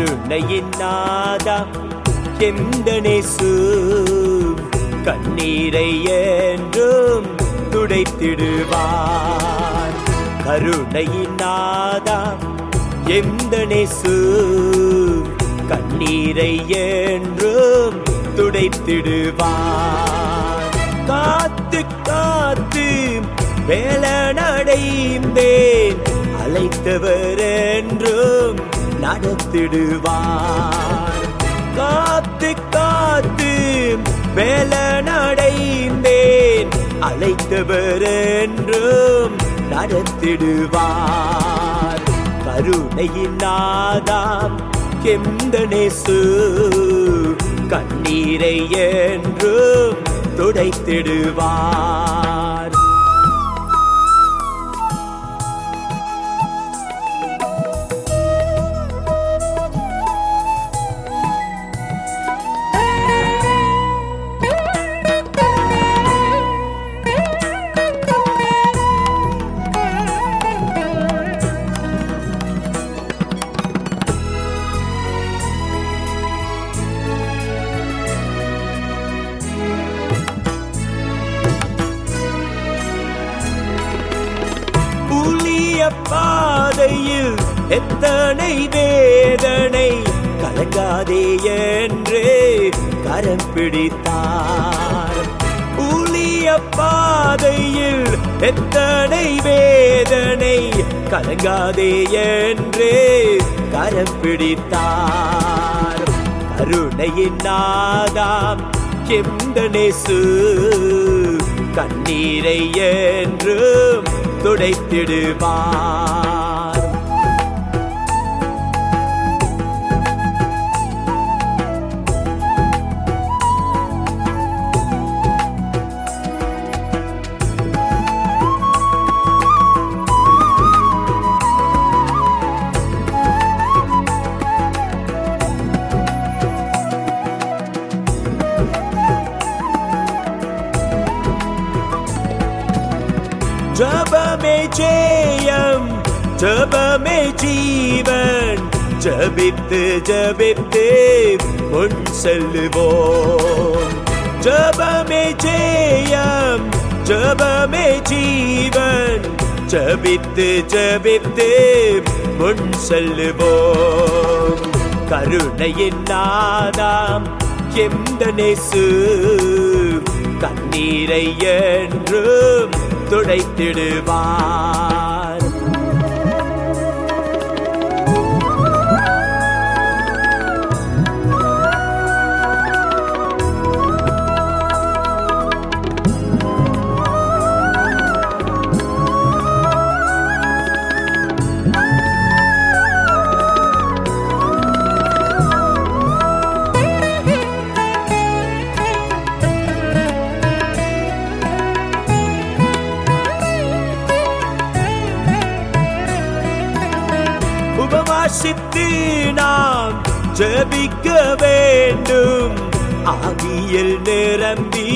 கருணையின் நாதா எந்த நேசு கண்ணீரை என்றும் துடைத்திடுவார் கருணையின் நாதா எந்த நேசு கண்ணீரை என்றும் துடைத்திடுவார் காத்து காத்து வேலனடைந்தேன் அழைத்தவர் என்றும் நடத்திடுவார் காத்து காத்து வேலனடைந்தேன் அழைத்தவர் என்றும் நடத்திடுவார் கருணையின் நாதாம் எந்த நேசு கண்ணீரை என்றும் துடைத்திடுவார் புலிய பாதையில் எத்தனை வேதனை கலங்காதே என்று கரம் பிடித்தார் புலிய பாதையில் எத்தனை வேதனை கலங்காதே என்று கரம் பிடித்தார் கருணையின் நாதாம் எந்த நேசு கண்ணீரை என்றும் துடைத்திடுவார் ஜபமே ஜெயம் ஜபமே ஜீவன் ஜபித்து ஜபித்து முன் செல்லுவோம் ஜபமே ஜெயம் ஜபமே ஜீவன் ஜபித்து ஜபித்து முன் செல்லுவோம் கருணையின் நாதாம் எந்த நேசு கண்ணீரை என்றும் துடைத்திடுவார் உபவாசித்து நாம் ஜபிக்க வேண்டும் ஆவியில் நிரம்பி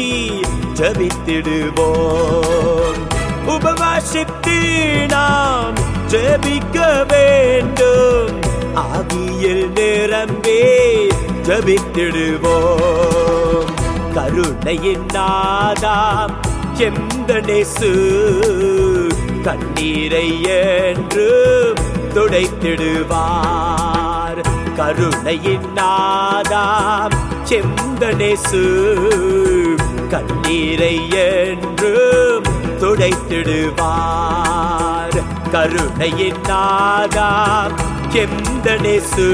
ஜபித்திடுவோம் உபவாசித்து நாம் ஜபிக்க வேண்டும் ஆவியில் நிரம்பி ஜபித்திடுவோம் கருணையின் நாதாம் எந்த நெசு கண்ணீரை என்றும் துடைத்திடுவார் கருணையின் நாதாம் செந்த நெசு கண்ணீரை என்றும் துடைத்திடுவார் கருணையின் நாதாம் செந்த நெசு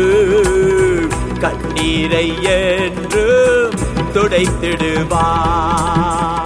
கண்ணீரை என்றும் துடைத்திடுவார்